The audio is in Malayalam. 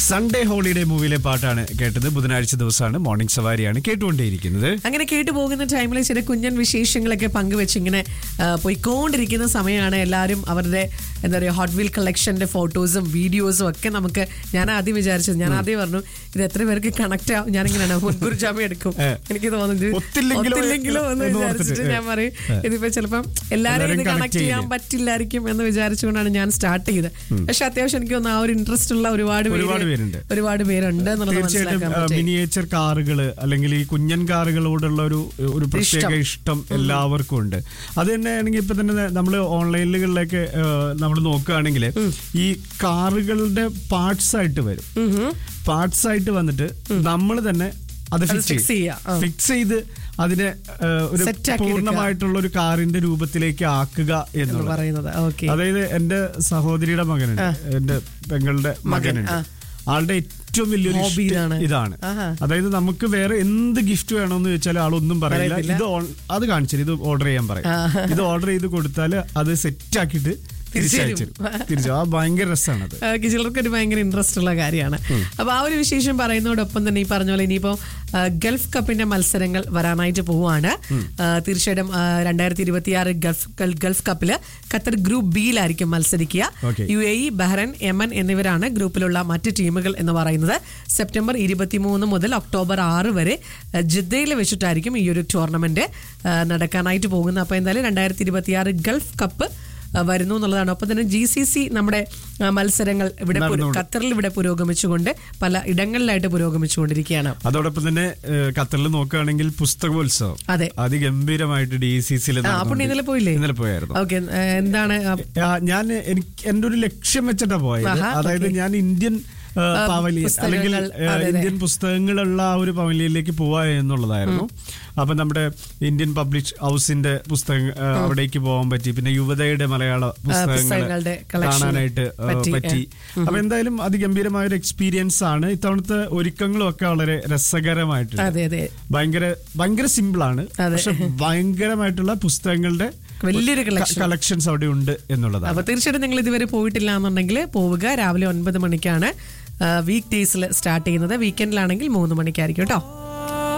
സൺഡേ ഹോളിഡേ മൂവിയിലെ പാട്ടാണ് കേട്ടത് ബുധനാഴ്ച ദിവസമാണ് മോർണിംഗ് സവാരിയാണ് കേട്ടുകൊണ്ടേയിരിക്കുന്നത് അങ്ങനെ കേട്ടു പോകുന്ന ടൈമിൽ ചില കുഞ്ഞൻ വിശേഷങ്ങളൊക്കെ പങ്കുവെച്ച് ഇങ്ങനെ ആ, പോയിക്കൊണ്ടിരിക്കുന്ന സമയമാണ് എല്ലാവരും അവരുടെ എന്താ പറയുക ഹോട്ട് വീൽ കളക്ഷന്റെ ഫോട്ടോസും വീഡിയോസും ഒക്കെ നമുക്ക് ഞാൻ ആദ്യം വിചാരിച്ചത് ഞാൻ ആദ്യം പറഞ്ഞു ഇത് എത്ര പേർക്ക് കണക്ട് ആവും ഞാനിങ്ങനെ മുൻകൂർ ജാമ്യം എടുക്കും ഏ. എനിക്ക് തോന്നുന്നത് ഒത്തില്ലെങ്കിലോ ഒത്തില്ലെങ്കിലോ എന്ന് എന്ന് വിചാരിച്ചിട്ട് ഓർത്തിട്ട്. ഞാൻ പറയും ഏ. ഇതിപ്പോ ചിലപ്പം എല്ലാവരും എല്ലാവരും ഇത് connect കണക്ട് ചെയ്യാൻ ചെയ്യില്ലേ? പറ്റില്ലായിരിക്കും എന്ന് വിചാരിച്ചുകൊണ്ടാണ് ഞാൻ സ്റ്റാർട്ട് ചെയ്തത് പക്ഷെ അത്യാവശ്യം എനിക്ക് തോന്നുന്നു ആ ഒരു ഇൻട്രസ്റ്റ് ഉള്ള ഒരുപാട് പേര് ഒരുപാട് പേരുണ്ട്. ഒരുപാട് പേരുണ്ട് എന്നുള്ളത് തീർച്ചയായിട്ടും മനസ്സിലാക്കാൻ പറ്റി മിനിയേച്ചർ കാറുകള് അല്ലെങ്കിൽ ഈ കുഞ്ഞൻ കാറുകളോടുള്ള ഒരു ഒരു പ്രത്യേക ഇഷ്ടം എല്ലാവർക്കും ഉണ്ട് അത് തന്നെയാണെങ്കിൽ ഇപ്പൊ തന്നെ നമ്മൾ ഓൺലൈനുകളിലൊക്കെ നമ്മൾ നോക്കുകയാണെങ്കിൽ ഈ കാറുകളുടെ പാർട്സ് ആയിട്ട് വരും പാർട്സ് ആയിട്ട് വന്നിട്ട് നമ്മൾ തന്നെ അത് fix ഫിക്സ് ചെയ്യാ. ആ. ഫിക്സ് ചെയ്ത് അതിനെ ആ, ഒരു Set ആക്കി എടുക്കുക. പൂർണ്ണമായിട്ടുള്ള ഒരു കാറിന്റെ രൂപത്തിലേക്ക് ആക്കുക എന്ന് എന്നുള്ളത് പറയുന്നത് ഓക്കെ അതായത് എന്റെ സഹോദരിയുടെ മകനുണ്ട് എന്റെ പെങ്ങളുടെ മകനുണ്ട് ആ. ആളുടെ ഏറ്റവും വലിയൊരു Hobby ഇഷ്ടം ഇതാണ്. ഇതാണ് ആഹാ. അതായത് നമുക്ക് വേറെ എന്ത് ഗിഫ്റ്റ് വേണമെന്ന് ചോദിച്ചാൽ ആളൊന്നും പറയില്ല പറയത്തില്ല. ഇത് ഓൺ- അത് കാണിച്ചു ഇത് ഓർഡർ ചെയ്യാൻ പറയും ഇത് ഓർഡർ ചെയ്ത് കൊടുത്താൽ അത് സെറ്റ് ആക്കിയിട്ട് തിരിച്ചയച്ചു തിരിച്ചു ആ ഭയങ്കര രസമാണത് ആഹ് ചിലർക്ക് ഒരു ഭയങ്കര ഇൻട്രസ്റ്റ് ഉള്ള കാര്യമാണ് അപ്പൊ ആ ഒരു വിശേഷം പറയുന്നതോടൊപ്പം തന്നെ ഈ പറഞ്ഞ പോലെ ഇനിയിപ്പോ ആഹ് ഗൾഫ് കപ്പിന്റെ മത്സരങ്ങൾ വരാനായിട്ട് പോവാണ് ആഹ് തീർച്ചയായിട്ടും രണ്ടായിരത്തി ഇരുപത്തി ആറ് ഗൾഫ് ഗൾ- ഗൾഫ് കപ്പില് ഖത്തർ ഗ്രൂപ്പ് ബിയിലായിരിക്കും മത്സരിക്കുക Okay. U A E Bahrain Yemen എന്നിവരാണ് ഗ്രൂപ്പിലുള്ള മറ്റ് ടീമുകൾ എന്ന് പറയുന്നത് സെപ്റ്റംബർ ഇരുപത്തിമൂന്ന് മുതൽ ഒക്ടോബർ ആറ് വരെ ആഹ് ജിദ്ദയിൽ വെച്ചിട്ടായിരിക്കും ഈ ഒരു ടൂർണമെന്റ് ആഹ് നടക്കാനായിട്ട് പോകുന്നത് അപ്പൊ എന്തായാലും രണ്ടായിരത്തി ഇരുപത്തി ആറ് ഗൾഫ് കപ്പ് ആ, വരുന്നു എന്നുള്ളതാണ് ഒപ്പം തന്നെ ജി സി സി നമ്മുടെ ആ, മത്സരങ്ങൾ ഇവിടെ പുര- നടന്നുകൊണ്ട്. ഖത്തറിൽ ഇവിടെ പുരോഗമിച്ചുകൊണ്ട് പല ഇടങ്ങളിലായിട്ട് പുരോഗമിച്ചുകൊണ്ടിരിക്കുകയാണ് അതോടൊപ്പം തന്നെ ഏഹ്, ഖത്തറിൽ നോക്കുകയാണെങ്കിൽ പുസ്തകോത്സവം അതെ അതിഗംഭീരമായിട്ട് ഡി സി സിയിൽ ആ അപ്പോൾ ഇന്നലെ പോയില്ലേ ഇന്നലെ പോയായിരുന്നു ഓക്കെ എന്താണ് ആ, ആ, ഞാൻ എനിക്ക് എന്റെ ഒരു ലക്ഷ്യം വെച്ചിട്ടാ പോയത് ആഹാ, അതായത് okay. ഞാൻ ഇന്ത്യൻ ആ, പവലിയൻ പുസ്തകങ്ങൾ, അല്ലെങ്കിൽ ആ, അതെ, അതെ. ഇന്ത്യൻ പുസ്തകങ്ങളുള്ള ആ ഒരു പവലിയനിലേക്ക് പോവാ എന്നുള്ളതായിരുന്നു അപ്പൊ നമ്മുടെ ഇന്ത്യൻ പബ്ലിഷ് ഹൗസിന്റെ പുസ്തകം ആ, അവിടേക്ക് പോകാൻ പറ്റി പിന്നെ യുവതയുടെ മലയാള പുസ്തകങ്ങൾ പുസ്തകങ്ങളുടെ collection കാണാനായിട്ട് ആ, പറ്റി. പറ്റി അപ്പൊ എന്തായാലും അതിഗംഭീരമായ ഒരു എക്സ്പീരിയൻസ് ആണ് ഇത്തവണത്തെ ഒരുക്കങ്ങളും ഒക്കെ വളരെ രസകരമായിട്ടുണ്ട് അതെ അതെ ഭയങ്കര ഭയങ്കര സിമ്പിൾ ആണ് അതെ. പക്ഷെ ഭയങ്കരമായിട്ടുള്ള പുസ്തകങ്ങളുടെ വലിയൊരു collection. കളക്ഷൻസ് അവിടെ ഉണ്ട് എന്നുള്ളതാണ് അപ്പൊ തീർച്ചയായിട്ടും നിങ്ങൾ ഇതുവരെ പോയിട്ടില്ല എന്നുണ്ടെങ്കിൽ പോവുക രാവിലെ ഒൻപത് മണിക്കാണ് വീക്ക് ഡേയ്സിൽ സ്റ്റാർട്ട് ചെയ്യുന്നത് വീക്കെൻഡിലാണെങ്കിൽ മൂന്ന് മണിക്കായിരിക്കും കേട്ടോ